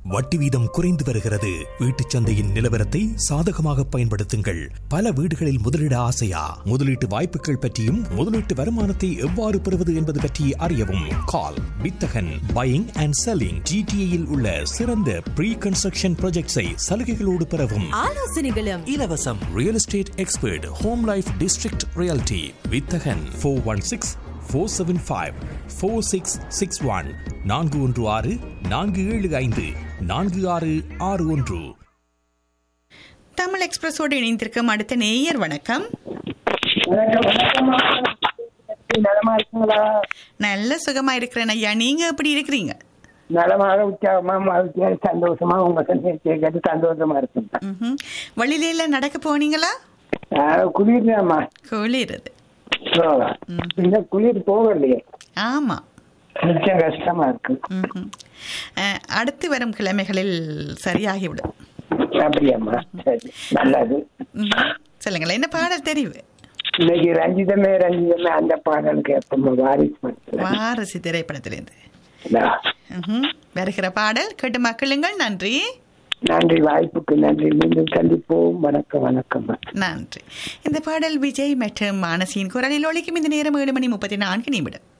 வட்டி வீதம் குறைந்து வருகிறது வீட்டுச் சந்தையின் நிலவரத்தை சாதகமாக பயன்படுத்துங்கள் பல வீடுகளில் முதலீட ஆசையா முதலீட்டு வாய்ப்புகள் பற்றியும் முதலீட்டு வருமானத்தை எவ்வாறு பெறுவது என்பது பற்றி அறியவும் கால் வித்தகன் பையிங் அண்ட் செல்லிங் ஜிடிஏயில் உள்ள சிறந்த ப்ரீ கன்ஸ்ட்ரக்ஷன் ப்ராஜெக்ட்ஸை சலுகைகளோடு பெறவும் ஆலோசனைகளும் இலவசம் real estate expert home life district reality வித்தகன் four one six four seven five four six six one நான்கு ஒன்று ஆறு நான்கு ஏழு ஐந்து நான்கு ஆறு ஆறு ஒன்று தமிழ் எக்ஸ்பிரஸோடு இணைந்திருக்கும் அடுத்த நேயர் வணக்கம் நலமா இருக்குங்களா நல்ல சுகமா இருக்கிறேன் ஐயா நீங்க எப்படி இருக்கிறீங்க நலமாக உற்சாகமா மகிழ்ச்சியா சந்தோஷமா உங்க சந்தேகத்தை கேட்டு சந்தோஷமா இருக்குங்க ம்ஹும். வெளியில எல்லாம் நடக்க போனீங்களா குளிர்தாம்மா குளிருது இந்த குளிர் போகலையே ஆமா மிச்சம் கஷ்டமா இருக்கு ம்ஹும். அஹ், அடுத்து வரும் கிழமைகளில் சரியாகிவிடும் அப்படியாம்மா சரி நல்லது ம்ஹும். சொல்லுங்களேன் என்ன பாடல் தெரிவு இன்னைக்கு ரஞ்சிதமே ரஞ்சிதமே அந்த பாடல் கேட்போம் வாரிசு படத்துல. வாரசி திரைப்படத்திலிருந்து இந்தா. ம்ஹும். வருகிற பாடல் கேட்டு மக்களுங்கள் நன்றி நன்றி வாய்ப்புக்கு நன்றி மீண்டும் சந்திப்போம் வணக்கம் வணக்கம் நன்றி இந்த பாடல் விஜய் மற்றும் மானசியின் குரலில் ஒழிக்கும் இந்த நேரம் ஏழு மணி முப்பத்தி நான்கு நிமிடம்